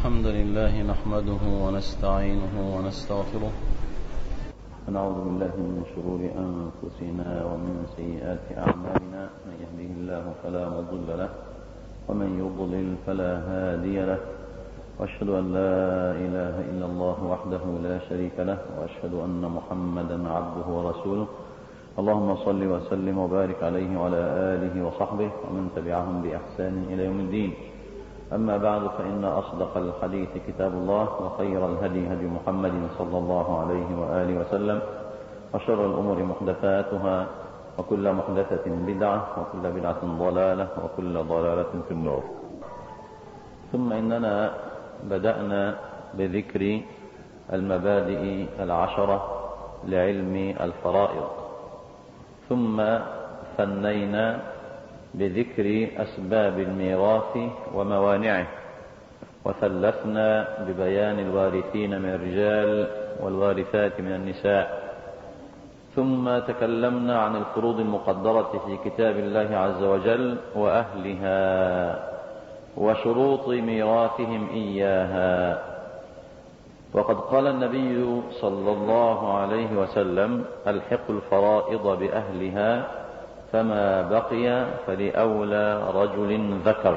الحمد لله نحمده ونستعينه ونستغفره ونعوذ بالله من شرور أنفسنا ومن سيئات أعمالنا من يهده الله فلا مضل له ومن يضلل فلا هادي له وأشهد أن لا إله إلا الله وحده لا شريك له وأشهد أن محمدا عبده ورسوله اللهم صل وسلم وبارك عليه وعلى آله وصحبه ومن تبعهم بإحسان إلى يوم الدين أما بعد فإن أصدق الحديث كتاب الله وخير الهدي هدي محمد صلى الله عليه وآله وسلم وشر الأمور محدثاتها وكل محدثة بدعة وكل بدعة ضلالة وكل ضلالة في النار ثم إننا بدأنا بذكر المبادئ العشرة لعلم الفرائض ثم ثنينا بذكر أسباب الميراث وموانعه وثلثنا ببيان الوارثين من الرجال والوارثات من النساء ثم تكلمنا عن الفروض المقدرة في كتاب الله عز وجل وأهلها وشروط ميراثهم إياها وقد قال النبي صلى الله عليه وسلم الحق الفرائض بأهلها فما بقي فلأولى رجل ذكر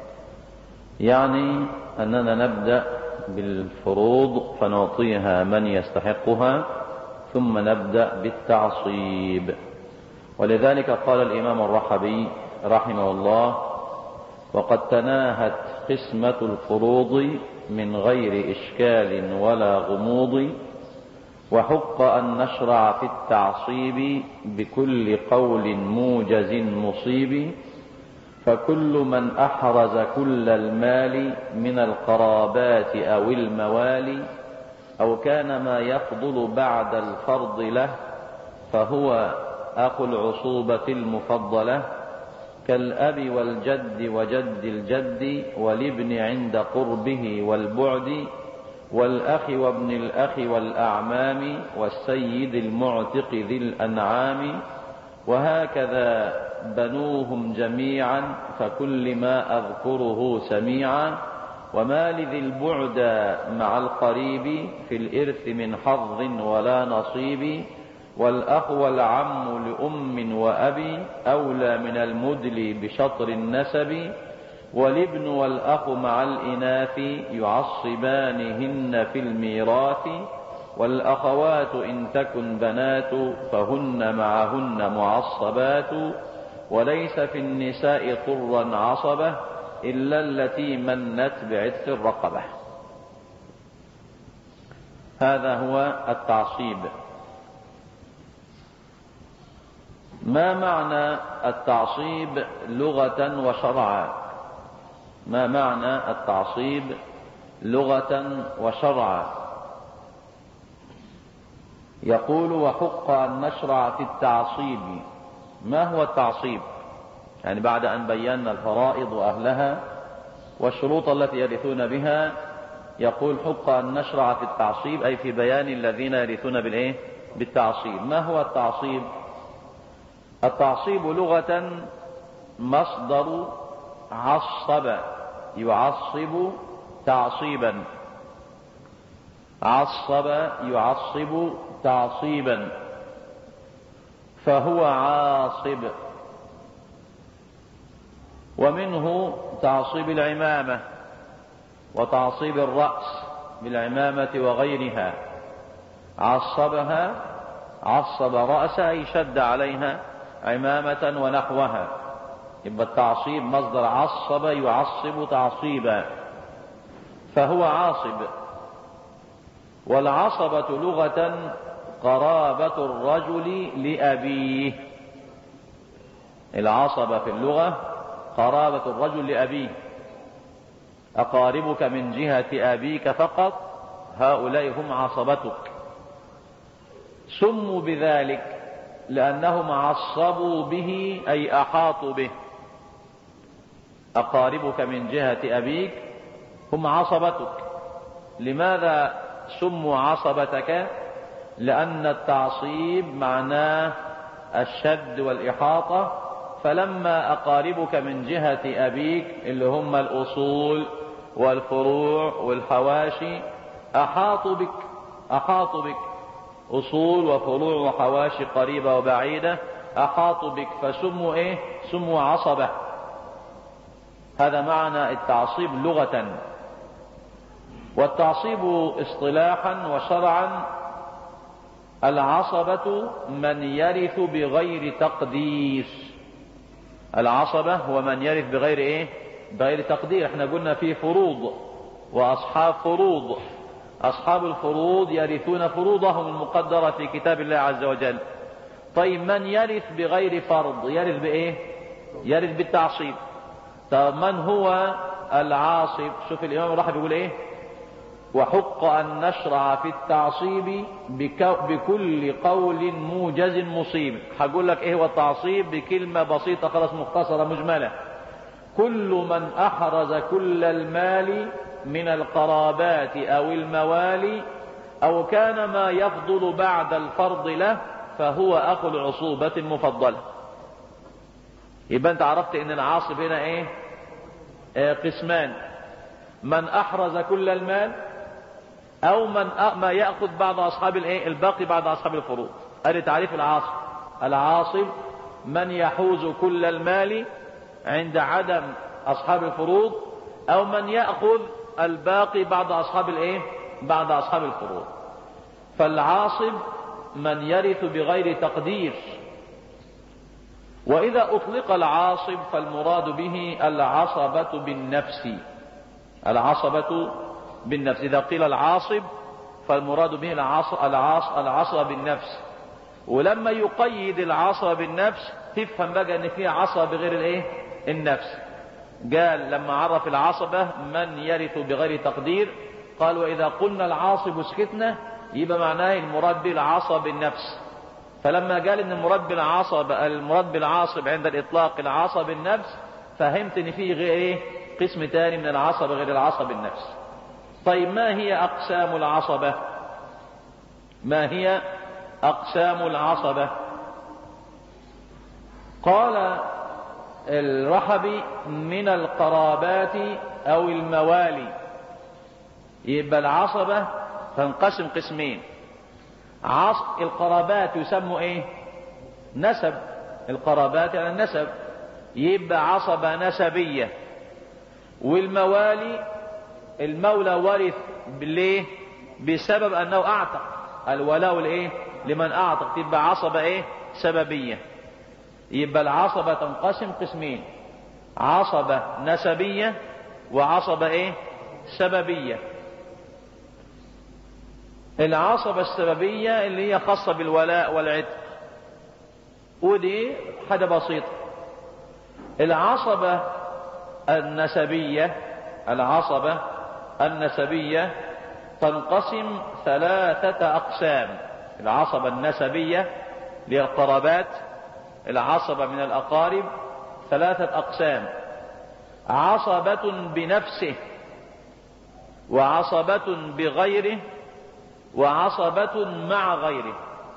يعني أننا نبدأ بالفروض فنعطيها من يستحقها ثم نبدأ بالتعصيب ولذلك قال الإمام الرحبي رحمه الله وقد تناهت قسمة الفروض من غير إشكال ولا غموض وحق أن نشرع في التعصيب بكل قول موجز مصيب فكل من أحرز كل المال من القرابات أو الموالي أو كان ما يفضل بعد الفرض له فهو أخو العصوبة المفضلة كالأب والجد وجد الجد والابن عند قربه والبعد والأخ وابن الأخ والأعمام والسيد المعتق ذي الأنعام وهكذا بنوهم جميعا فكل ما أذكره سميعا وما لذي البعد مع القريب في الإرث من حظ ولا نصيب والأخ والعم لأم وأبي أولى من المدلي بشطر النسب والابن والأخ مع الإناث يعصبانهن في الميراث والأخوات إن تكن بنات فهن معهن معصبات وليس في النساء طرا عصبة إلا التي منت بعتق الرقبة هذا هو التعصيب ما معنى التعصيب لغة وشرعا ما معنى التعصيب لغة وشرعا يقول وحق أن نشرع في التعصيب ما هو التعصيب يعني بعد أن بينا الفرائض وأهلها والشروط التي يرثون بها يقول حق أن نشرع في التعصيب أي في بيان الذين يرثون بالإيه؟ بالتعصيب ما هو التعصيب التعصيب لغة مصدر عصب يعصب تعصيبا عصب يعصب تعصيبا فهو عاصب ومنه تعصيب العمامة وتعصيب الرأس بالعمامة وغيرها عصبها عصب رأسها أي شد عليها عمامة ونحوها يبقى التعصيب مصدر عصب يعصب تعصيبا فهو عاصب والعصبة لغة قرابة الرجل لأبيه العصبة في اللغة قرابة الرجل لأبيه أقاربك من جهة أبيك فقط هؤلاء هم عصبتك سموا بذلك لأنهم عصبوا به أي أحاطوا به أقاربك من جهة أبيك هم عصبتك لماذا سموا عصبتك لأن التعصيب معناه الشد والإحاطة فلما أقاربك من جهة أبيك اللي هم الأصول والفروع والحواشي أحاطوا بك أحاطوا بك أصول وفروع وحواشي قريبة وبعيدة أحاطوا بك فسموا إيه سموا عصبة هذا معنى التعصيب لغة والتعصيب اصطلاحا وشرعا العصبة من يرث بغير تقدير العصبة هو من يرث بغير ايه بغير تقدير احنا قلنا في فروض واصحاب فروض اصحاب الفروض يرثون فروضهم المقدرة في كتاب الله عز وجل طيب من يرث بغير فرض يرث بايه يرث بالتعصيب طب من هو العاصب شوف الامام الرحب يقول ايه وحق أن نشرع في التعصيب بكل قول موجز مصيب هقول لك ايه هو التعصيب بكلمة بسيطة خلاص مختصرة مجملة كل من أحرز كل المال من القرابات أو الموالي أو كان ما يفضل بعد الفرض له فهو أخو العصوبة المفضلة يبقى انت عرفت ان العاصب هنا ايه اه قسمان من احرز كل المال او من ما ياخذ بعض اصحاب الايه الباقي بعض اصحاب الفروض ادي تعريف العاصب العاصب من يحوز كل المال عند عدم اصحاب الفروض او من ياخذ الباقي بعض اصحاب الايه بعض اصحاب الفروض فالعاصب من يرث بغير تقدير واذا اطلق العاصب فالمراد به العصبه بالنفس العصبه بالنفس إذا قيل العاصب فالمراد به العص... العص... العصب بالنفس ولما يقيد العصب بالنفس تفهم بقى ان في عصب بغير الايه النفس قال لما عرف العصبة من يرث بغير تقدير قال واذا قلنا العاصب سكتنا يبقى معناه المراد به العصب بالنفس فلما قال ان المراد بالعصب المراد بالعاصب عند الاطلاق العصب النفس فهمت ان في غير ايه قسم تاني من العصب غير العصب النفس طيب ما هي أقسام العصبة ما هي أقسام العصبة قال الرحبي من القرابات أو الموالي يبقى العصبة تنقسم قسمين عص... القرابات يسموا ايه نسب القرابات يعني النسب يبقى عصبة نسبية والموالي المولى ورث ليه بسبب انه اعتق الولاء لايه لمن اعتق تبقى عصبة ايه سببية يبقى العصبة تنقسم قسمين عصبة نسبية وعصبة ايه سببية العصبة السببية اللي هي خاصة بالولاء والعتق ودي حاجة بسيطة العصبة النسبية العصبة النسبية تنقسم ثلاثة أقسام العصبة النسبية للقرابات العصبة من الأقارب ثلاثة أقسام عصبة بنفسه وعصبة بغيره وعصبة مع غيره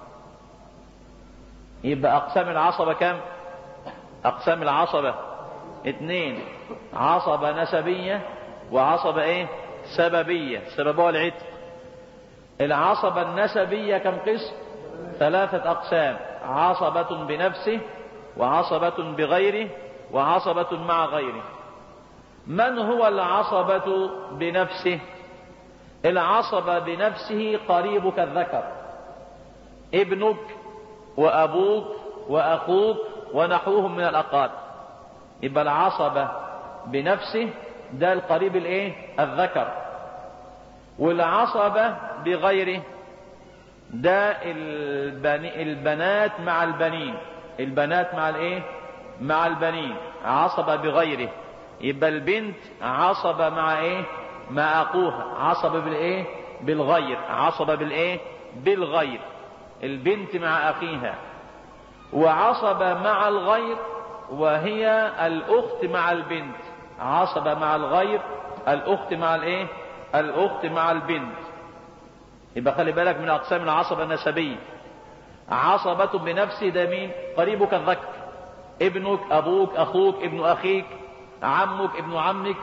يبقى أقسام العصبة كم أقسام العصبة اثنين عصبة نسبية وعصبة ايه سببية سببها العتق العصبة النسبية كم قسم ثلاثة أقسام عصبة بنفسه وعصبة بغيره وعصبة مع غيره من هو العصبة بنفسه العصبة بنفسه قريبك الذكر ابنك وأبوك وأخوك ونحوهم من الأقارب يبقى العصبة بنفسه ده القريب الايه الذكر والعصبة بغيره ده البني البنات مع البنين البنات مع الايه مع البنين عصبة بغيره يبقى البنت عصبة مع ايه مع اخوها عصبة بالايه بالغير عصبة بالايه بالغير البنت مع اخيها وعصبة مع الغير وهي الاخت مع البنت عصبة مع الغير الاخت مع الايه الاخت مع البنت يبقى خلي بالك من اقسام العصبة النسبية عصبة بنفسه ده مين قريبك الذكر ابنك ابوك اخوك ابن اخيك عمك ابن عمك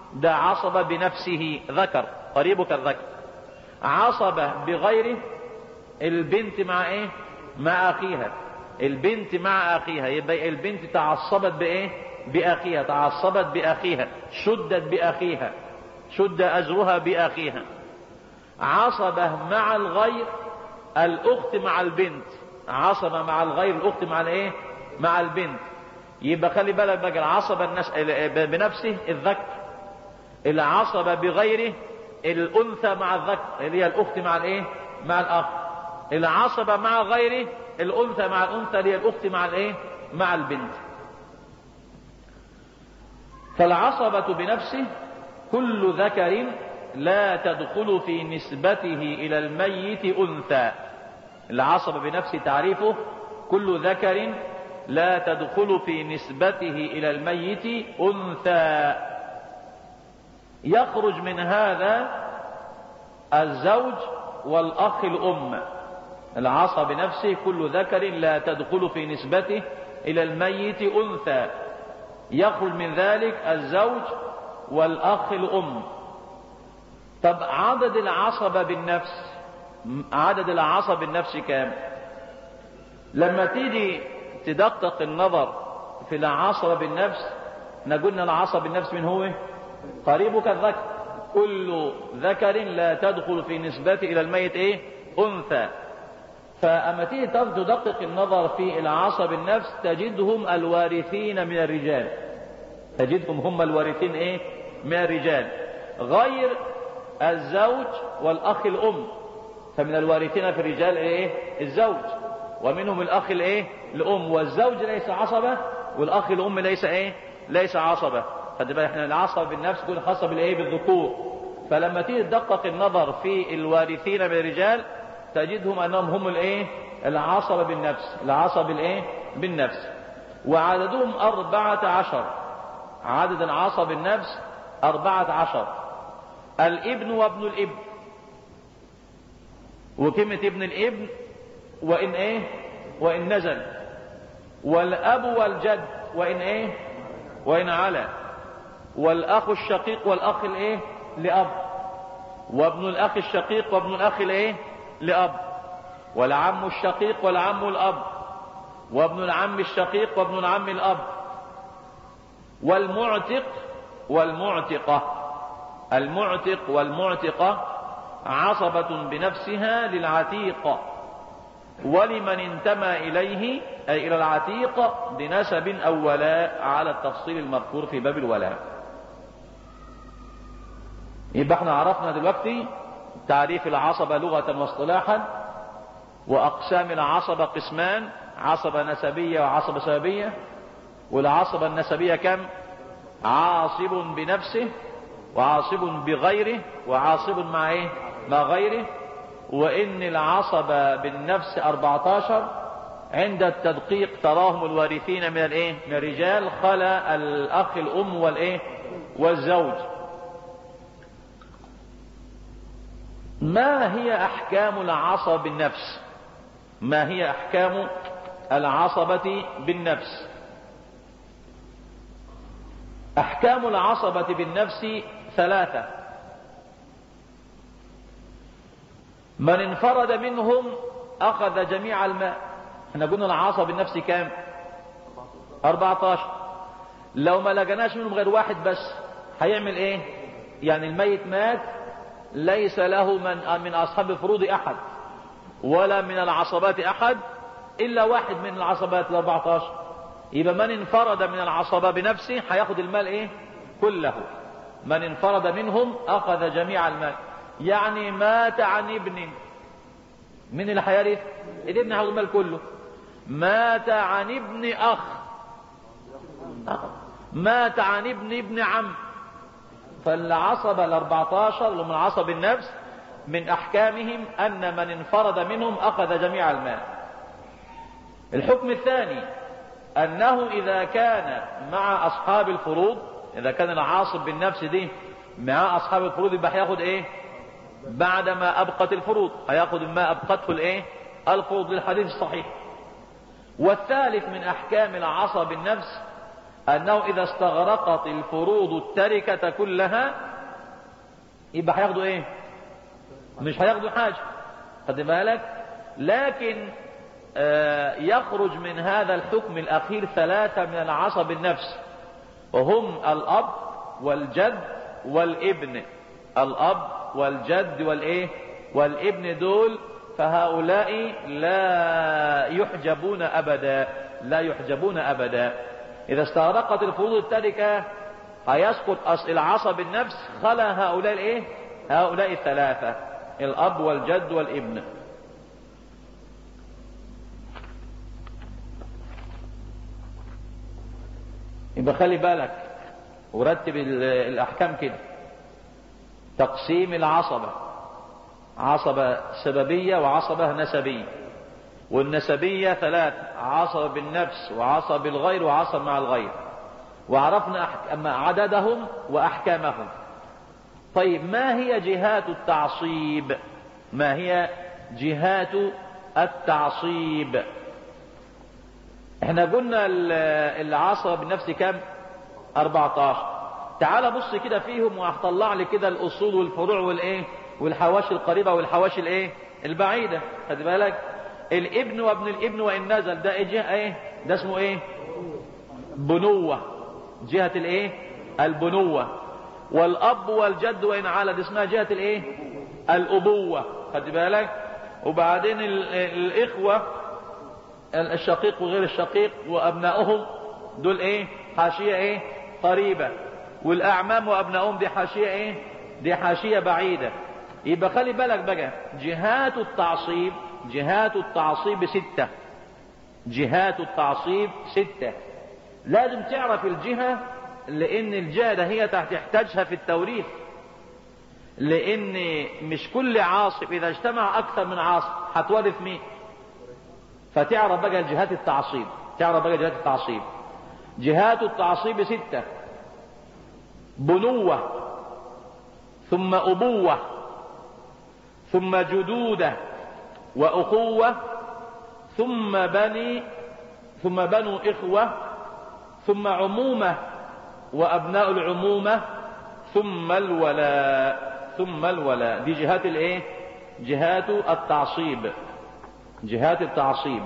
ده عصب بنفسه ذكر قريبك الذكر عصب بغيره البنت مع ايه مع اخيها البنت مع اخيها يبقى البنت تعصبت بايه باخيها تعصبت باخيها شدت باخيها شد ازرها باخيها عصبه مع الغير الاخت مع البنت عصبه مع الغير الاخت مع الايه مع البنت يبقى خلي بالك بقى العصبه النس... بنفسه الذكر العصبه بغيره الانثى مع الذكر اللي هي الاخت مع الايه مع الاخ العصبه مع غيره الانثى مع الانثى اللي هي الاخت مع الايه مع البنت فالعصبه بنفسه كل ذكر لا تدخل في نسبته الى الميت انثى العصب بنفس تعريفه كل ذكر لا تدخل في نسبته الى الميت انثى يخرج من هذا الزوج والاخ الام العصب بنفسه كل ذكر لا تدخل في نسبته الى الميت انثى يخرج من ذلك الزوج والاخ الام طب عدد العصبة بالنفس عدد العصب بالنفس كام لما تيجي تدقق النظر في العصبة بالنفس نقولنا العصب بالنفس من هو قريبك الذكر كل ذكر لا تدخل في نسبته الى الميت ايه انثى فاما تيجي تدقق النظر في العصب النفس تجدهم الوارثين من الرجال تجدهم هم الوارثين ايه من الرجال غير الزوج والاخ الام فمن الوارثين في الرجال ايه الزوج ومنهم الاخ الايه الام والزوج ليس عصبة والاخ الام ليس ايه ليس عصبة خد بالك احنا العصبة بالنفس تكون خاصة بالايه بالذكور فلما تيجي تدقق النظر في الوارثين من الرجال تجدهم انهم هم الايه العصبة بالنفس العصب الايه بالنفس وعددهم أربعة عشر عدد العصب النفس أربعة عشر الابن وابن الابن وكلمة ابن الابن وإن ايه وإن نزل والأب والجد وإن ايه وإن على والأخ الشقيق والأخ الايه لأب وابن الأخ الشقيق وابن الأخ الايه لأب والعم الشقيق والعم الأب وابن العم الشقيق وابن العم الأب والمعتق والمعتقة المعتق والمعتقة عصبة بنفسها للعتيق ولمن انتمى إليه أي إلى العتيق بنسب أو ولاء على التفصيل المذكور في باب الولاء يبقى احنا عرفنا دلوقتي تعريف العصبة لغة واصطلاحا وأقسام العصبة قسمان عصبة نسبية وعصبة سببية والعصبة النسبية كم عاصب بنفسه وعاصب بغيره وعاصب مع ايه مع غيره وان العصب بالنفس 14 عند التدقيق تراهم الوارثين من الايه من الرجال خلا الاخ الام والايه والزوج ما هي احكام العصب بالنفس ما هي احكام العصبة بالنفس احكام العصبة بالنفس ثلاثة من انفرد منهم اخذ جميع الماء احنا قلنا العصب بالنفس كام 14 لو ما لقناش منهم غير واحد بس هيعمل ايه يعني الميت مات ليس له من من اصحاب الفروض احد ولا من العصبات احد الا واحد من العصبات ال 14 يبقى من انفرد من العصبة بنفسه هياخد المال ايه كله من انفرد منهم اخذ جميع المال يعني مات عن ابن من اللي هيرث الابن هياخد المال كله مات عن ابن اخ مات عن ابن ابن عم فالعصبة ال 14 اللي من عصب النفس من احكامهم ان من انفرد منهم اخذ جميع المال الحكم الثاني انه اذا كان مع اصحاب الفروض اذا كان العاصب بالنفس دي مع اصحاب الفروض يبقى هياخد ايه بعدما ابقت الفروض هياخد ما ابقته الايه الفروض للحديث الصحيح والثالث من احكام العصب بالنفس أنه إذا استغرقت الفروض التركة كلها يبقى هياخدوا إيه؟ مش هياخدوا حاجة خد بالك لكن آه يخرج من هذا الحكم الأخير ثلاثة من العصب النفس وهم الأب والجد والابن الأب والجد والإيه والابن دول فهؤلاء لا يحجبون أبدا لا يحجبون أبدا إذا استغرقت الفروض التركة هيسقط العصب النفس خلا هؤلاء الإيه هؤلاء الثلاثة الأب والجد والابن يبقى خلي بالك ورتب الأحكام كده تقسيم العصبة عصبة سببية وعصبة نسبية والنسبية ثلاث عصبة بالنفس وعصبة بالغير وعصبة مع الغير وعرفنا عددهم وأحكامهم طيب ما هي جهات التعصيب ما هي جهات التعصيب احنا قلنا العصبة بالنفس كم 14 تعال بص كده فيهم وهطلع لي كده الاصول والفروع والايه والحواشي القريبة والحواشي الايه البعيدة خد بالك الابن وابن الابن وان نزل ده ايه ايه ده اسمه ايه بنوة جهة الايه البنوة والاب والجد وان على دي اسمها جهة الايه الابوة خد بالك وبعدين الاخوة الشقيق وغير الشقيق وابنائهم دول ايه حاشية ايه قريبة والاعمام وابنائهم دي حاشية ايه دي حاشية بعيدة يبقى خلي بالك بقى جهات التعصيب جهات التعصيب ستة جهات التعصيب ستة لازم تعرف الجهة لان الجهة ده هي تحتاجها في التوريث لان مش كل عاصب اذا اجتمع اكثر من عاصب هتورث مين فتعرف بقى جهات التعصيب تعرف بقى جهات التعصيب جهات التعصيب ستة بنوة ثم أبوة ثم جدودة وأخوة ثم بني ثم بنو إخوة ثم عمومة وأبناء العمومة ثم الولاء ثم الولاء دي جهات الايه جهات التعصيب جهات التعصيب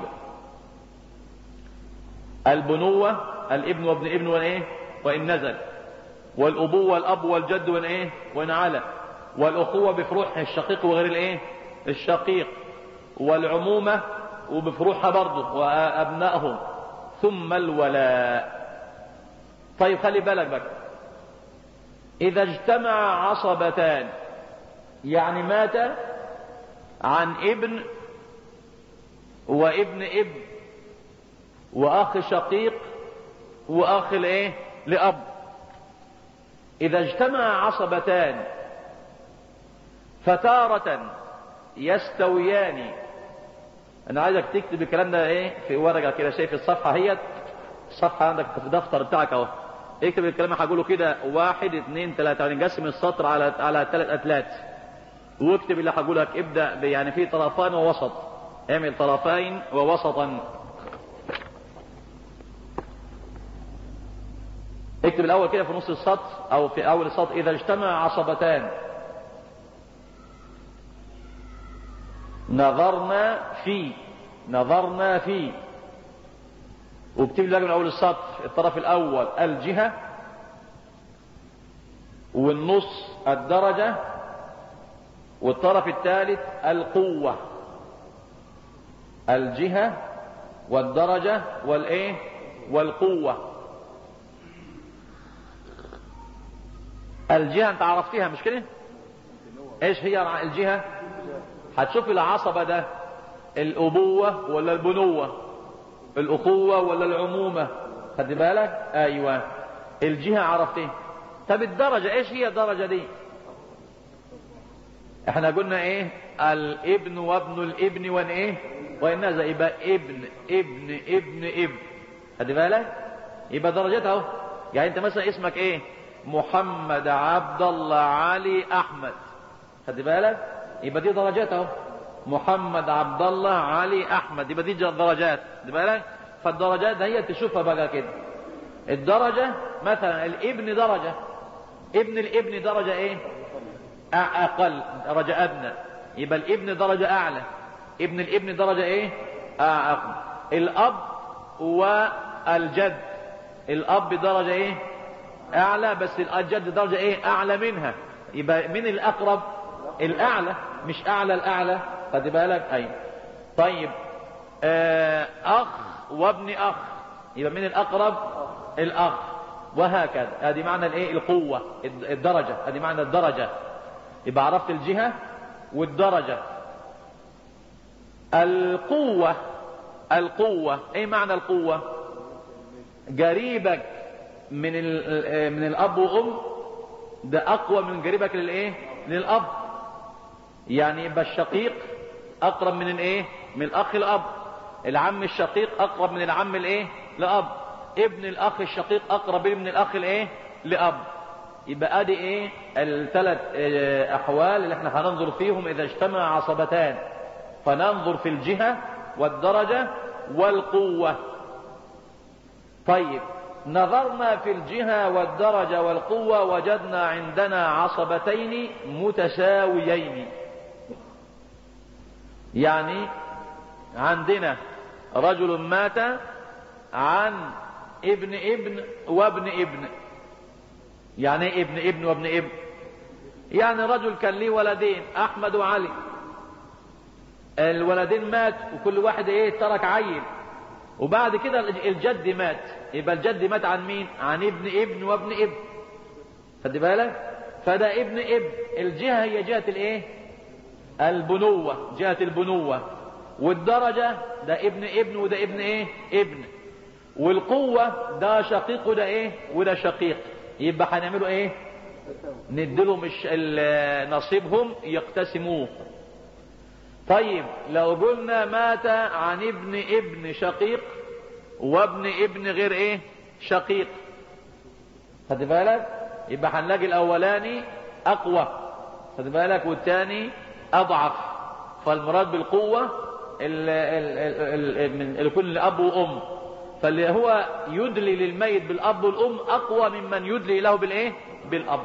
البنوة الابن وابن ابن والايه وان نزل والابوة الاب والجد وان ايه وان على والاخوة بفروعها الشقيق وغير الايه الشقيق والعمومة وبفروعها برضه وابنائهم ثم الولاء طيب خلي بالك بقى اذا اجتمع عصبتان يعني مات عن ابن وابن ابن واخ شقيق واخ لايه لاب اذا اجتمع عصبتان فتارة يستويان انا عايزك تكتب الكلام ده ايه في ورقه كده شايف الصفحه هي الصفحه عندك في الدفتر بتاعك اهو اكتب الكلام اللي هقوله كده واحد اثنين ثلاثة يعني نقسم السطر على على ثلاث اتلات واكتب اللي هقوله لك ابدا يعني في طرفان ووسط اعمل طرفين ووسطا اكتب الاول كده في نص السطر او في اول السطر اذا اجتمع عصبتان نظرنا في نظرنا في واكتب لي من اول السطر الطرف الاول الجهة والنص الدرجة والطرف الثالث القوة الجهة والدرجة والايه والقوة الجهة انت عرفتيها مش كده ايش هي الجهة هتشوف العصبة ده الابوة ولا البنوة الاخوة ولا العمومة خد بالك ايوه الجهة عرفتيه طب الدرجة ايش هي الدرجة دي احنا قلنا ايه الابن وابن الابن وان ايه وان نزل يبقى ابن ابن ابن ابن خد بالك يبقى درجتها اهو يعني انت مثلا اسمك ايه محمد عبد الله علي احمد خد بالك يبقى دي درجات اهو محمد عبد الله علي احمد يبقى دي درجات خد بالك فالدرجات هي تشوفها بقى كده الدرجة مثلا الابن درجة ابن الابن درجة ايه اقل درجة ادنى يبقى الابن درجة اعلى ابن الابن درجة ايه اقل الاب والجد الاب درجة ايه اعلى بس الجد درجة ايه اعلى منها يبقى من الاقرب الاعلى مش اعلى الاعلى خد بالك اي طيب آه اخ وابن اخ يبقى من الاقرب الاخ وهكذا هذه معنى الايه القوة الدرجة هذه معنى الدرجة يبقى عرفت الجهة والدرجة القوة القوة ايه معنى القوة قريبك من من الاب وام ده اقوى من قريبك للايه للاب يعني يبقى الشقيق اقرب من الايه من الاخ الاب العم الشقيق اقرب من العم الايه لاب ابن الاخ الشقيق اقرب من الاخ الايه لاب يبقى ادي ايه الثلاث احوال اللي احنا هننظر فيهم اذا اجتمع عصبتان فننظر في الجهة والدرجة والقوة طيب نظرنا في الجهة والدرجة والقوة وجدنا عندنا عصبتين متساويين يعني عندنا رجل مات عن ابن ابن وابن ابن يعني ايه ابن ابن وابن ابن يعني رجل كان ليه ولدين احمد وعلي الولدين مات وكل واحد ايه ترك عيل وبعد كده الجد مات يبقى الجد مات عن مين عن ابن ابن وابن ابن خد بالك فده ابن ابن الجهة هي جهة الايه البنوة جهة البنوة والدرجة ده ابن ابن وده ابن ايه ابن والقوة ده شقيق وده ايه وده شقيق يبقى هنعمله ايه نديلهم نصيبهم يقتسموه طيب لو قلنا مات عن ابن ابن شقيق وابن ابن غير ايه شقيق خد بالك يبقى هنلاقي الاولاني اقوى خد بالك والثاني اضعف فالمراد بالقوة اللي كل اب وام فاللي هو يدلي للميت بالاب والام اقوى ممن يدلي له بالايه بالاب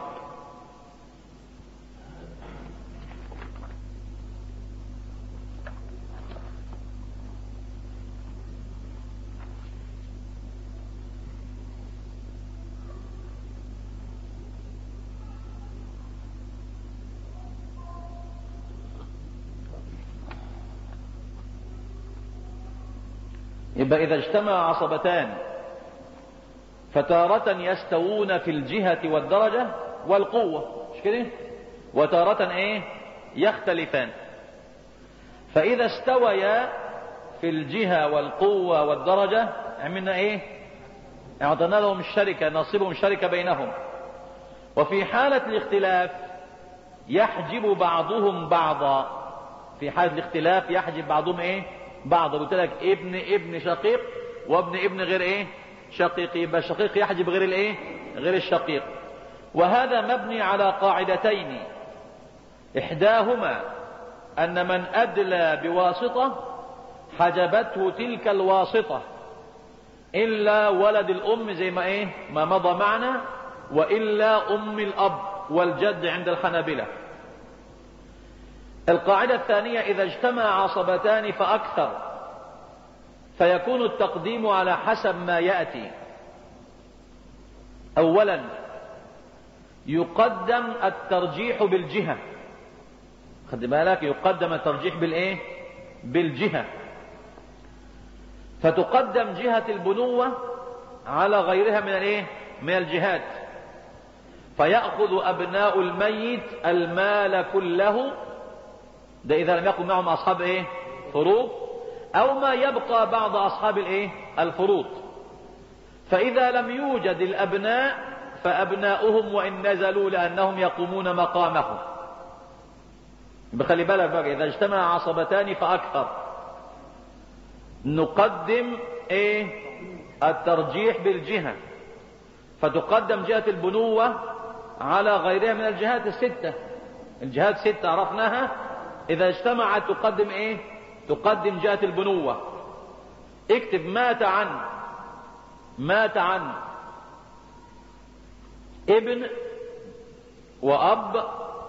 يبقى إذا اجتمع عصبتان فتارة يستوون في الجهة والدرجة والقوة مش كده وتارة ايه يختلفان فإذا استويا في الجهة والقوة والدرجة عملنا ايه اعطينا لهم الشركة نصيبهم شركة بينهم وفي حالة الاختلاف يحجب بعضهم بعضا في حالة الاختلاف يحجب بعضهم ايه بعض قلت لك ابن ابن شقيق وابن ابن غير ايه شقيق يبقى الشقيق يحجب غير الايه غير الشقيق وهذا مبني على قاعدتين احداهما ان من ادلى بواسطة حجبته تلك الواسطة الا ولد الام زي ما ايه ما مضى معنا والا ام الاب والجد عند الحنابلة القاعدة الثانية إذا اجتمع عصبتان فأكثر فيكون التقديم على حسب ما يأتي أولا يقدم الترجيح بالجهة خد بالك يقدم الترجيح بالإيه بالجهة فتقدم جهة البنوة على غيرها من الإيه من الجهات فيأخذ أبناء الميت المال كله ده إذا لم يكن معهم أصحاب إيه فروض أو ما يبقى بعض أصحاب الإيه الفروض فإذا لم يوجد الأبناء فأبناؤهم وإن نزلوا لأنهم يقومون مقامهم بخلي بالك بقى إذا اجتمع عصبتان فأكثر نقدم إيه الترجيح بالجهة فتقدم جهة البنوة على غيرها من الجهات الستة الجهات ستة عرفناها إذا اجتمعت تقدم إيه تقدم جهة البنوة اكتب مات عن مات عن ابن وأب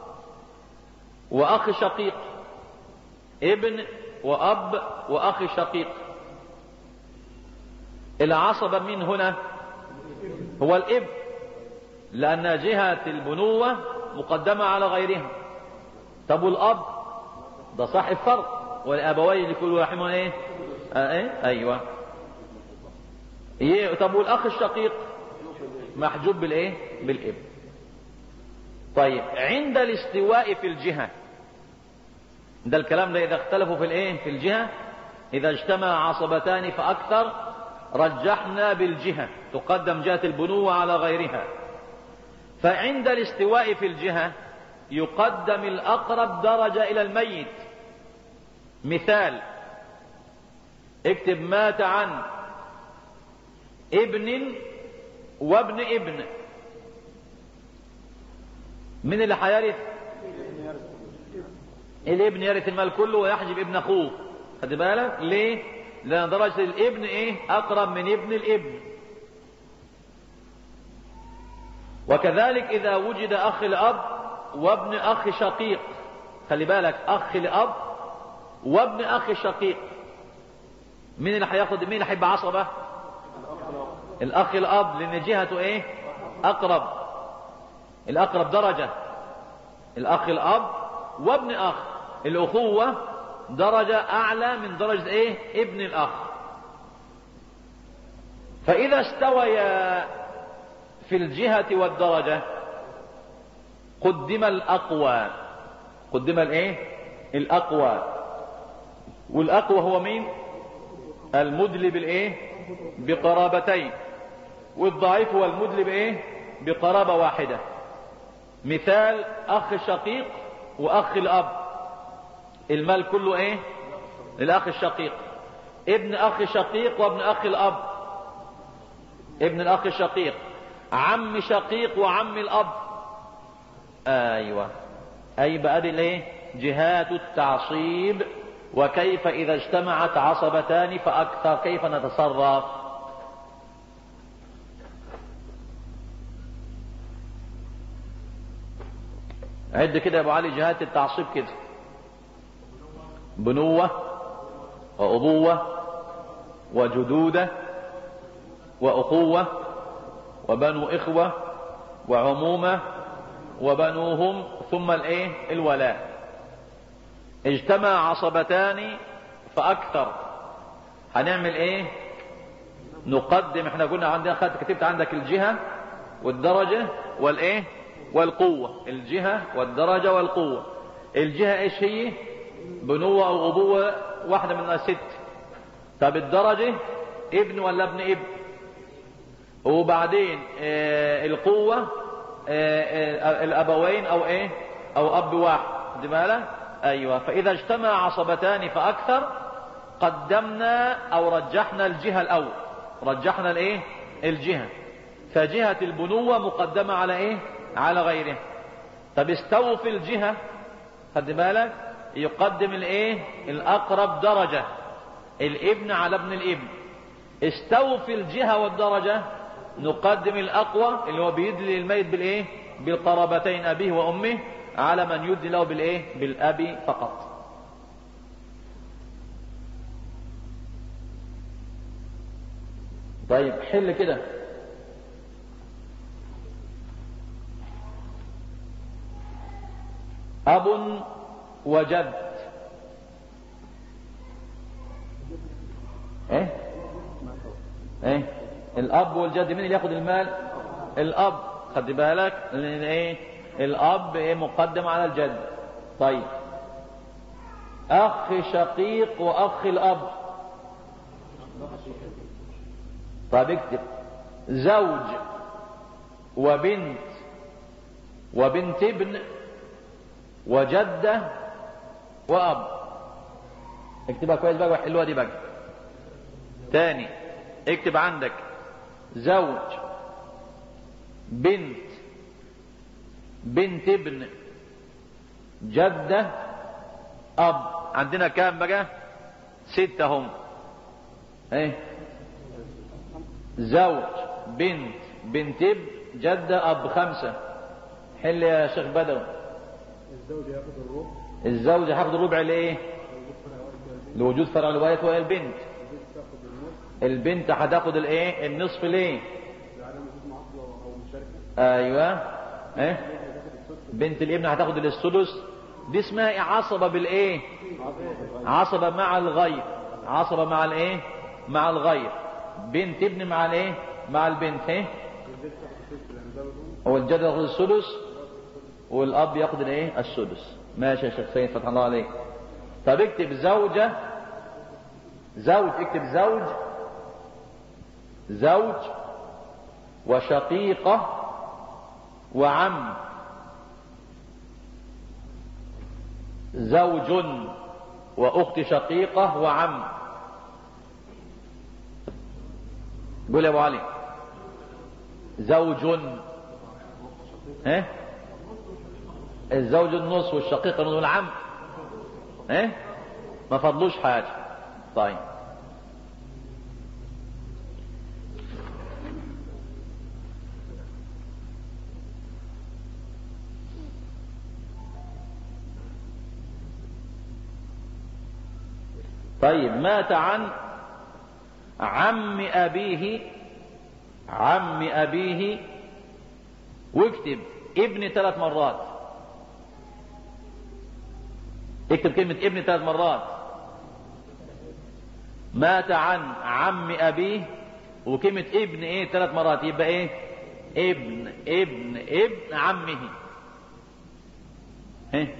وأخ شقيق ابن وأب وأخ شقيق العصبة من هنا هو الابن لأن جهة البنوة مقدمة على غيرها طب والأب ده صاحب فرض والأبوين لكل واحد منهم ايه؟ آه ايه؟ ايوه إيه؟ طب والأخ الشقيق محجوب بالايه؟ بالابن طيب عند الاستواء في الجهة ده الكلام ده إذا اختلفوا في الايه؟ في الجهة إذا اجتمع عصبتان فأكثر رجحنا بالجهة تقدم جهة البنوة على غيرها فعند الاستواء في الجهة يقدم الأقرب درجة إلى الميت مثال اكتب مات عن ابن وابن ابن من اللي هيرث الابن يرث المال كله ويحجب ابن اخوه خد بالك ليه لان درجه الابن ايه اقرب من ابن الابن وكذلك اذا وجد اخ الاب وابن اخ شقيق خلي بالك اخ الاب وابن اخ شقيق مين اللي هياخد مين اللي هيبقى عصبه الاخ الاب لان جهته ايه اقرب الاقرب درجه الاخ الاب وابن اخ الاخوه درجه اعلى من درجه ايه ابن الاخ فاذا استويا في الجهه والدرجه قدم الاقوى قدم الايه الاقوى والاقوى هو مين المدلي بالايه بقرابتين والضعيف هو المدلي بايه بقرابه واحده مثال اخ شقيق واخ الاب المال كله ايه للاخ الشقيق ابن اخ شقيق وابن اخ الاب ابن الاخ الشقيق عم شقيق وعم الاب ايوه اي بقى دي الايه جهات التعصيب وكيف اذا اجتمعت عصبتان فاكثر كيف نتصرف عد كده يا ابو علي جهات التعصيب كده بنوة وأبوة وجدودة وأخوة وبنو إخوة وعمومة وبنوهم ثم الايه الولاء اجتمع عصبتان فأكثر هنعمل ايه نقدم احنا قلنا عندنا خدت كتبت عندك الجهة والدرجة والايه والقوة الجهة والدرجة والقوة الجهة ايش هي بنوة او ابوة واحدة من الست طب الدرجة ابن ولا ابن ابن وبعدين آه القوة آه آه الابوين او ايه او اب واحد دي بالك ايوه فاذا اجتمع عصبتان فاكثر قدمنا او رجحنا الجهة الاول رجحنا الايه الجهة فجهة البنوة مقدمة على ايه على غيره طب استووا في الجهة خد بالك يقدم الايه الاقرب درجة الابن على ابن الابن استووا في الجهة والدرجة نقدم الاقوى اللي هو بيدلي الميت بالايه بالقرابتين ابيه وامه على من يدلي له بالايه بالاب فقط طيب حل كده أب وجد ايه ايه الاب والجد مين اللي ياخد المال الاب خد بالك لان ايه الاب ايه مقدم على الجد طيب اخ شقيق واخ الاب طيب اكتب زوج وبنت وبنت ابن وجدة وأب اكتبها كويس بقى وحلوها دي بقى تاني اكتب عندك زوج بنت بنت ابن جدة أب عندنا كام بقى ستة هم ايه زوج بنت بنت ابن جدة اب خمسة حل يا شيخ بدوي الزوج ياخد الربع الزوج هياخد الربع لايه لوجود فرع الوارث وهي البنت البنت تاخد النص البنت هتاخد الايه النصف ليه لعدم وجود معاصرة او مشاركة ايوه ايه البنت تاخد السدس بنت الابن هتاخد السدس دي اسمها إيه؟ عصبة بالايه عصبة مع الغير عصبة مع الايه مع الغير بنت ابن مع الايه مع البنت ايه البنت تاخد السدس لان ده بدون هو الجد ياخد السدس والاب ياخد الايه السدس ماشي يا شيخ سيد فتح الله عليك طب اكتب زوجة زوج اكتب زوج زوج وشقيقة وعم زوج واخت شقيقة وعم قول يا ابو علي زوج ايه الزوج النص والشقيق النص والعم ايه ما فضلوش حاجة طيب طيب مات عن عم أبيه عم أبيه واكتب ابن ثلاث مرات اكتب كلمة ابن ثلاث مرات مات عن عم أبيه وكلمة ابن ايه ثلاث مرات يبقى ايه ابن ابن ابن عمه ايه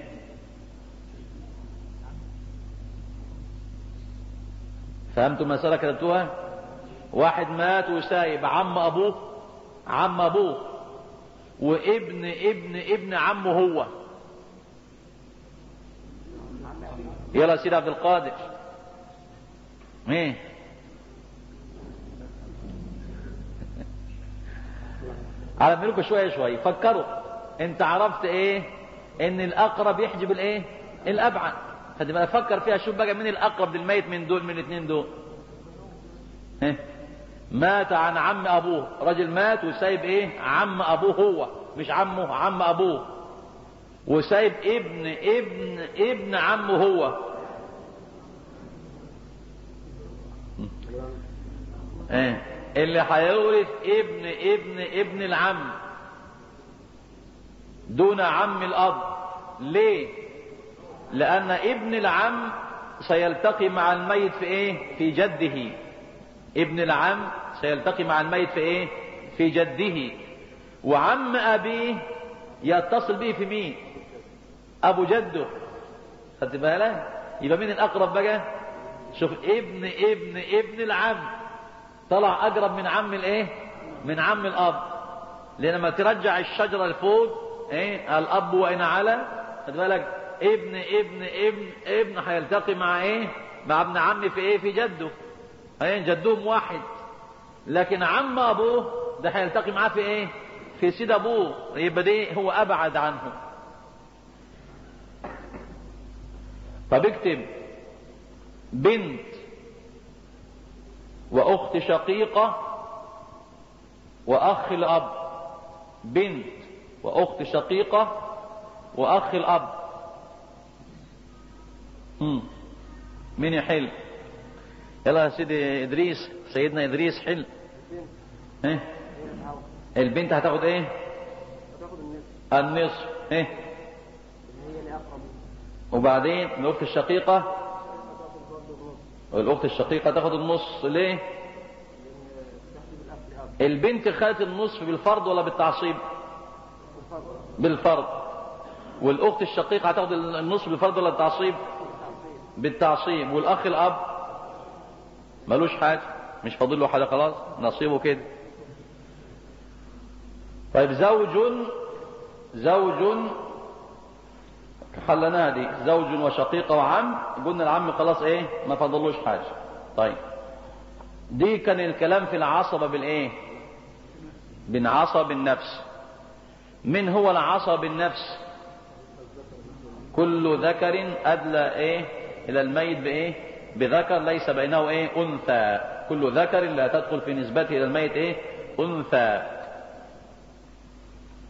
فهمتوا المسألة كتبتوها واحد مات وسايب عم أبوه عم أبوه وابن ابن ابن عمه هو يلا سيد عبد القادر ايه على لكم شويه شويه فكروا انت عرفت ايه ان الاقرب يحجب الايه الابعد فتبقى فكر فيها شوف بقى مين الاقرب للميت من دول من الاثنين دول ايه مات عن عم ابوه راجل مات وسايب ايه عم ابوه هو مش عمه عم ابوه وسايب ابن ابن ابن عمه هو ايه اللي هيورث ابن ابن ابن العم دون عم الاب ليه لان ابن العم سيلتقي مع الميت في ايه في جده ابن العم سيلتقي مع الميت في ايه في جده وعم ابيه يتصل به في مين ابو جده خدت بالك يبقى مين الاقرب بقى شوف ابن ابن ابن العم طلع اقرب من عم الايه من عم الاب لان لما ترجع الشجره لفوق ايه الاب وان على خد بالك ابن ابن ابن ابن هيلتقي مع ايه مع ابن عمي في ايه في جده ايه جدهم واحد لكن عم ابوه ده هيلتقي معاه في ايه في سيد ابوه يبقى دي هو ابعد عنه طب اكتب بنت واخت شقيقة واخ الاب بنت واخت شقيقة واخ الاب هم. مين يحل يلا يا سيدي ادريس سيدنا ادريس حل ايه البنت هتاخد ايه هتاخد النصف النصف ايه اللي هي اللي اقرب وبعدين الاخت الشقيقة هتاخد برضه نص الاخت الشقيقة تاخد النص ليه لان تحسب الاخ لاب البنت خدت النصف بالفرض ولا بالتعصيب والفرق بالفرض والاخت الشقيقة هتاخد النصف بالفرض ولا بالتعصيب بالتعصيب والاخ الاب ملوش حاجة مش فاضل له حاجة خلاص نصيبه كده طيب زوج زوج حلناها دي زوج وشقيقة وعم قلنا العم خلاص ايه ما فضلوش حاجة طيب دي كان الكلام في العصبة بالايه بالعصب النفس من هو العصب النفس كل ذكر أدلى إيه إلى الميت بإيه بذكر ليس بينه إيه أنثى كل ذكر لا تدخل في نسبته إلى الميت إيه أنثى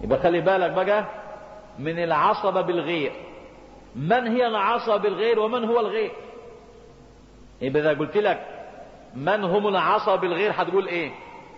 يبقى خلي بالك بقى من العصبة بالغير من هي العصبة بالغير ومن هو الغير يبقى إذا قلت لك من هم العصبة بالغير هتقول ايه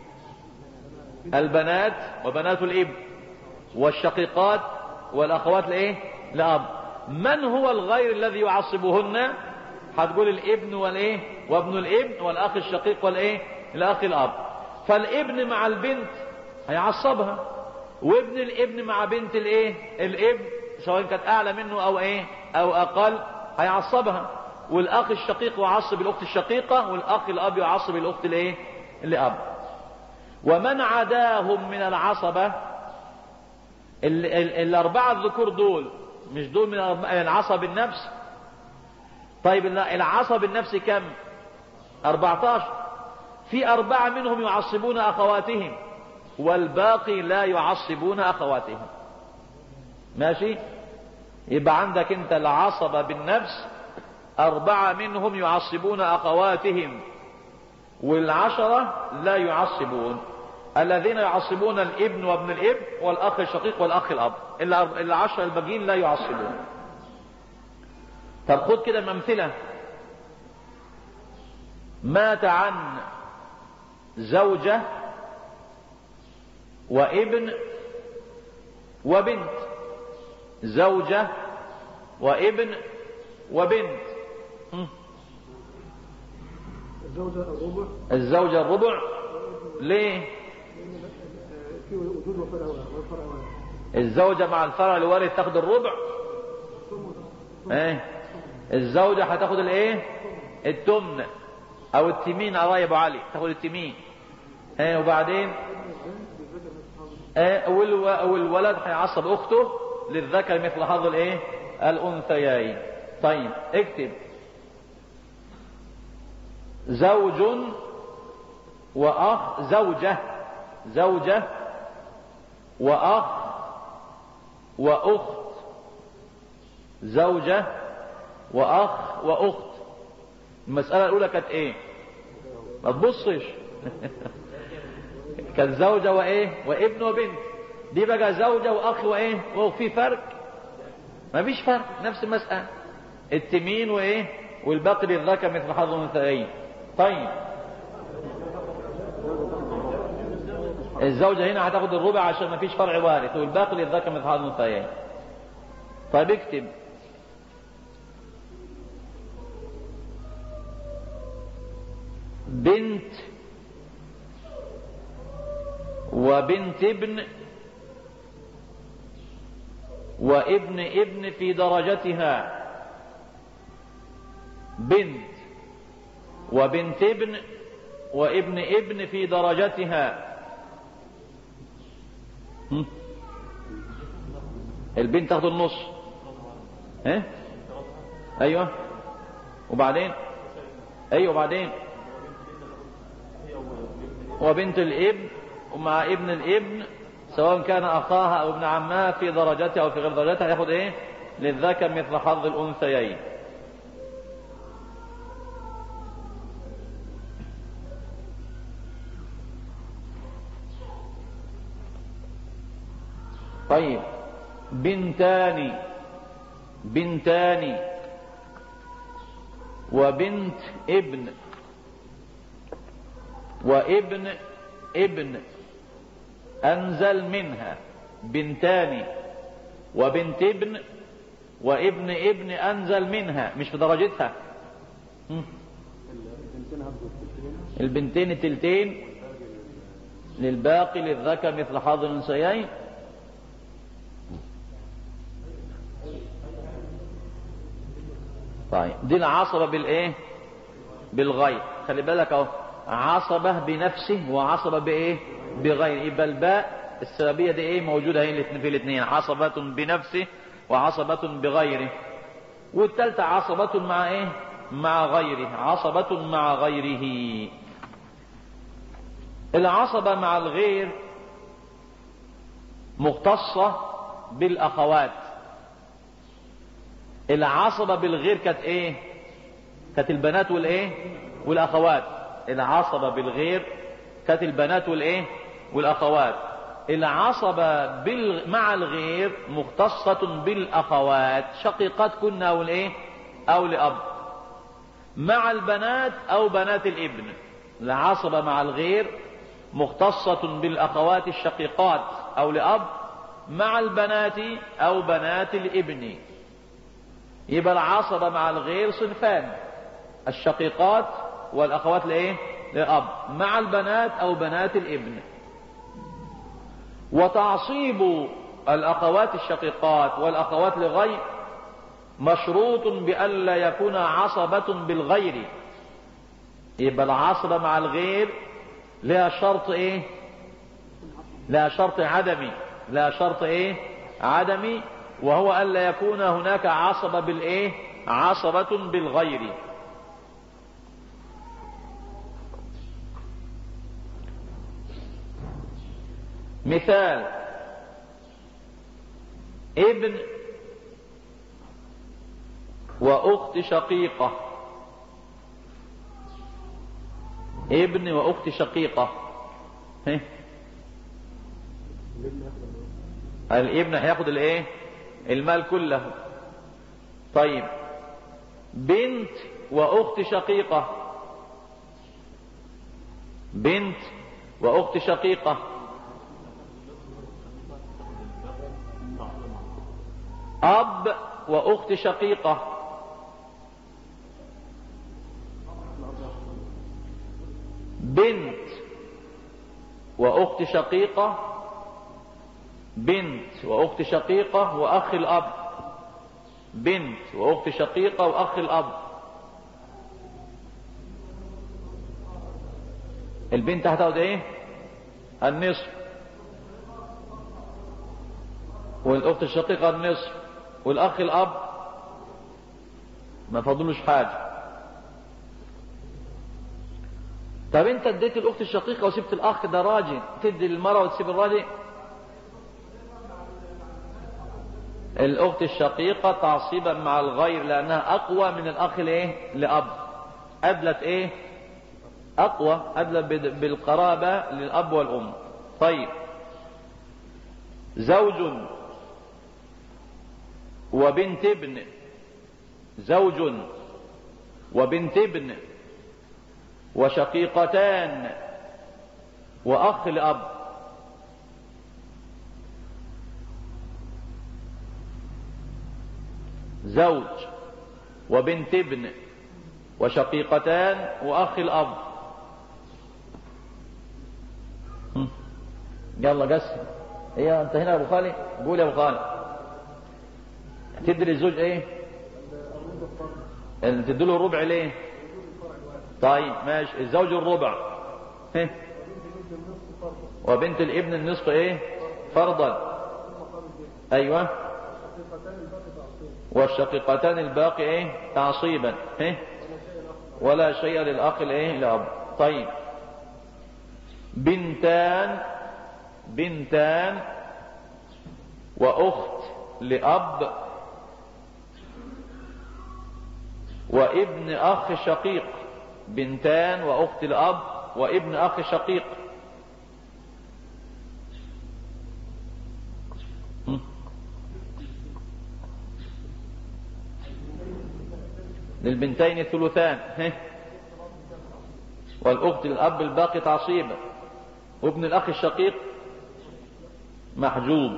البنات وبنات الابن والشقيقات والاخوات لايه لاب من هو الغير الذي يعصبهن هتقول الابن والايه وابن الابن والاخ الشقيق والايه الاخ الاب فالابن مع البنت هيعصبها وابن الابن مع بنت الايه الابن سواء كانت اعلى منه او ايه او اقل هيعصبها والاخ الشقيق يعصب الاخت الشقيقه والاخ الاب يعصب الاخت الايه الاب ومن عداهم من العصبه ال ال الاربعه الذكور دول مش دول من العصب النفس طيب العصب النفسي كم 14 في أربعة منهم يعصبون أخواتهم والباقي لا يعصبون أخواتهم ماشي يبقى عندك انت العصبة بالنفس أربعة منهم يعصبون أخواتهم والعشرة لا يعصبون الذين يعصبون الابن وابن الابن والأخ الشقيق والأخ الأب العشرة الباقيين لا يعصبون طب خد كده أمثلة مات عن زوجة وابن وبنت زوجة وابن وبنت الزوجة الربع الزوجة الربع ليه في وجود وفرع وفرع واحد الزوجة مع الفرع الوارث تاخد الربع ايه الزوجة هتاخد الايه التمن او التمين قرايب ابو علي تاخد التمين ايه وبعدين ايه والو- والولد هيعصب اخته للذكر مثل حظ الايه الانثيين طيب اكتب زوج واخ زوجة زوجة واخ واخت زوجة واخ واخت المسألة الاولى كانت ايه ما تبصش كانت زوجة وايه وابن وبنت دي بقى زوجة واخ وايه وفي فرق ما فيش فرق نفس المسألة التمين وايه والباقي للذكر مثل حظ الانثيين طيب الزوجة هنا هتاخد الربع عشان ما فيش فرع وارث والباقي للذكر مثل حظ الانثيين طيب اكتب بنت وبنت ابن وابن ابن في درجتها بنت وبنت ابن وابن ابن في درجتها هم؟ البنت تاخد النص ها ايوه وبعدين ايوه وبعدين وبنت الابن ومع ابن الابن سواء كان اخاها او ابن عمها في درجتها او في غير درجتها ياخد ايه للذكر مثل حظ الانثيين طيب بنتان بنتان وبنت ابن وابن ابن انزل منها بنتان وبنت ابن وابن ابن انزل منها مش في درجتها هم؟ البنتين التلتين للباقي للذكر مثل حظ الانثيين طيب دي العصبة بالايه بالغير خلي بالك اهو عصبة بنفسه وعصبة بايه بغير يبقى الباء السببية دي ايه موجودة هي في الاثنين عصبة بنفسه وعصبة بغيره والثالثة عصبة مع ايه مع غيره عصبة مع غيره العصبة مع الغير مختصة بالاخوات العصبة بالغير كانت ايه كانت البنات والايه والاخوات العصبة بالغير كانت البنات والايه والاخوات العصبة بال... مع الغير مختصة بالأخوات شقيقات كنا أو الإيه أو لأب مع البنات أو بنات الابن العصبة مع الغير مختصة بالأخوات الشقيقات أو لأب مع البنات أو بنات الابن يبقى العصبة مع الغير صنفان الشقيقات والأخوات لإيه لأب مع البنات أو بنات الابن وتعصيب الأخوات الشقيقات والأخوات لغير مشروط بألا يكون عصبة بالغير يبقى العصبة مع الغير لها شرط ايه لها شرط عدمي لها شرط ايه عدمي وهو ألا يكون هناك عصبة بالايه عصبة بالغير مثال ابن وأخت شقيقة ابن وأخت شقيقة هه. الابن هياخد الايه المال كله طيب بنت واخت شقيقة بنت واخت شقيقة اب واخت شقيقة بنت واخت شقيقة بنت واخت شقيقة واخ الاب بنت واخت شقيقة واخ الاب البنت هتاخد ايه النصف والاخت الشقيقة النصف والاخ الاب ما فاضلوش حاجة طب انت اديت الاخت الشقيقة وسبت الاخ ده راجل تدي للمرأة وتسيب الراجل الاخت الشقيقة تعصيبا مع الغير لانها اقوى من الاخ الايه لاب ادلت ايه اقوى ادلت بالقرابة للاب والام طيب زوج وبنت ابن زوج وبنت ابن وشقيقتان واخ الاب زوج وبنت ابن وشقيقتان واخ الاب يلا قسم ايه انت هنا يا ابو خالد قول يا ابو خالد تدري الزوج ايه تديله الربع ليه طيب ماشي الزوج الربع هه. وبنت الابن النصف ايه فرضا ايوه والشقيقتان الباقي ايه تعصيبا ايه ولا شيء للاخ الايه الاب طيب بنتان بنتان واخت لاب وابن اخ شقيق بنتان واخت الاب وابن اخ شقيق للبنتين الثلثان والاخت الاب الباقي تعصيبا وابن الاخ الشقيق محجوب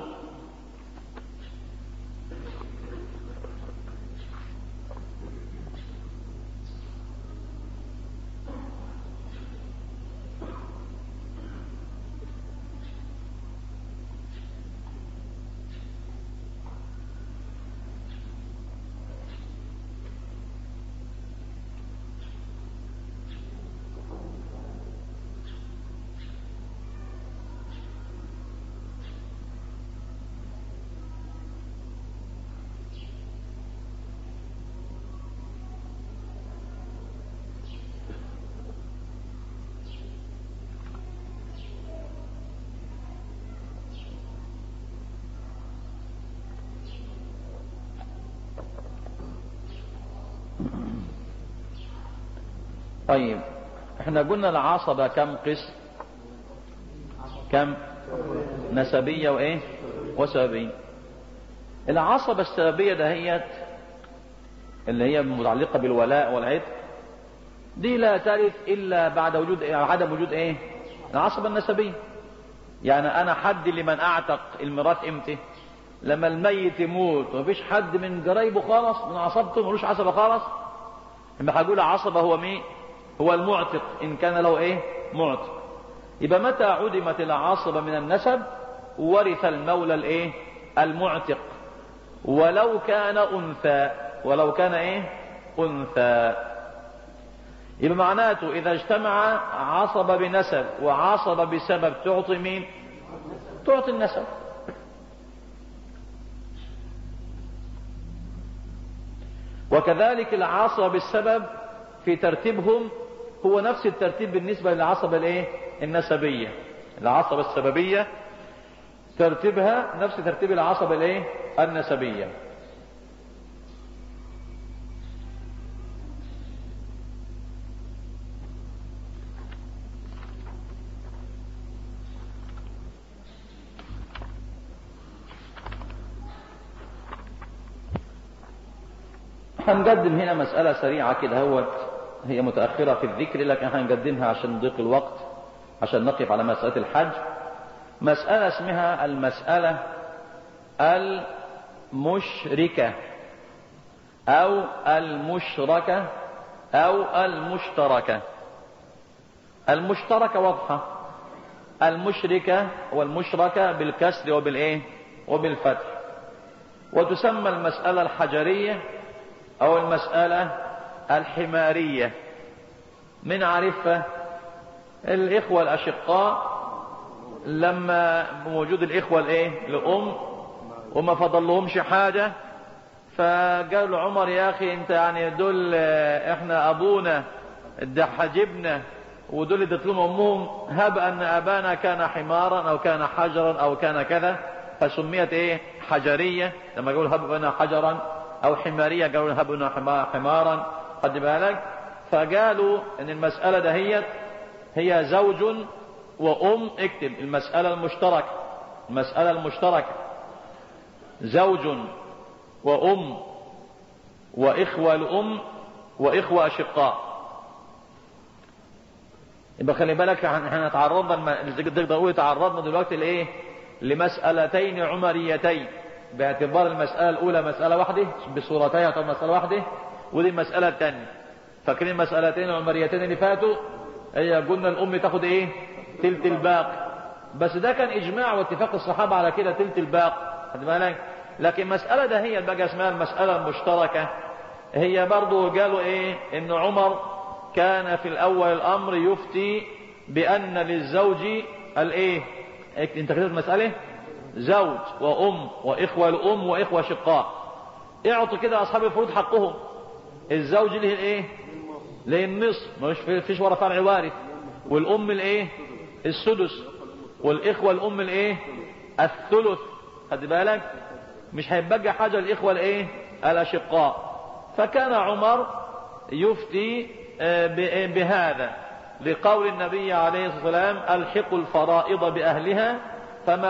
طيب احنا قلنا العصبة كم قسم كم نسبية وايه وسببية العصبة السببية دهيت اللي هي متعلقة بالولاء والعتق دي لا ترث إلا بعد وجود عدم وجود ايه العصبة النسبية يعني أنا حد لمن أعتق الميراث إمتى لما الميت يموت ومفيش حد من قرايبه خالص من عصبته ملوش عصبة خالص لما هقول عصبة هو مين هو المعتق إن كان له إيه معتق يبقى متى عدمت العاصبة من النسب ورث المولى الإيه المعتق ولو كان أنثى ولو كان إيه أنثى يبقى معناته إذا اجتمع عصب بنسب وعصب بسبب تعطي مين تعطي النسب وكذلك العصب بالسبب في ترتيبهم هو نفس الترتيب بالنسبة للعصبة الايه النسبية العصبة السببية ترتيبها نفس ترتيب العصبة الايه النسبية هنقدم هنا مسألة سريعة كده هو هي متأخرة في الذكر لكن هنقدمها عشان ضيق الوقت عشان نقف على مسألة الحج مسألة اسمها المسألة المشركة أو المشركة أو المشتركة المشتركة واضحة المشركة والمشركة بالكسر وبالإيه وبالفتح وتسمى المسألة الحجرية أو المسألة الحمارية من عرفة الإخوة الأشقاء لما بوجود الإخوة الإيه لأم وما فضل لهمش حاجة فقال له عمر يا أخي أنت يعني دول إحنا أبونا ده حجبنا ودول ادت لهم أمهم هب أن أبانا كان حمارا أو كان حجرا أو كان كذا فسميت إيه حجرية لما يقول هب أبانا حجرا أو حمارية قالوا هب أبانا حمارا قد بالك فقالوا ان المسألة دهيت هي زوج وأم اكتب المسألة المشتركة المسألة المشتركة زوج وأم وإخوة الأم وإخوة أشقاء يبقى خلي بالك احنا تعرضنا تقدر اقول تعرضنا دلوقتي لايه؟ لمسألتين عمريتين باعتبار المسألة الأولى مسألة واحدة بصورتها طب مسألة واحدة ودي المسألة الثانية فاكرين المسألتين العمريتين اللي فاتوا هي قلنا الأم تاخد ايه تلت الباقي بس ده كان إجماع واتفاق الصحابة على كده تلت الباقي خد بالك لكن مسألة ده هي بقى اسمها المسألة المشتركة هي برضو قالوا ايه ان عمر كان في الأول الأمر يفتي بأن للزوج الايه انت كتبت المسألة زوج وأم وإخوة الأم وإخوة شقاء اعطوا كده أصحاب الفروض حقهم الزوج له الايه له النصف مش فيش ورا فرع وارث والام الايه السدس والاخوه الام الايه الثلث خد بالك مش هيبقى حاجه الاخوه الايه الاشقاء فكان عمر يفتي بهذا لقول النبي عليه الصلاه والسلام الحقوا الفرائض باهلها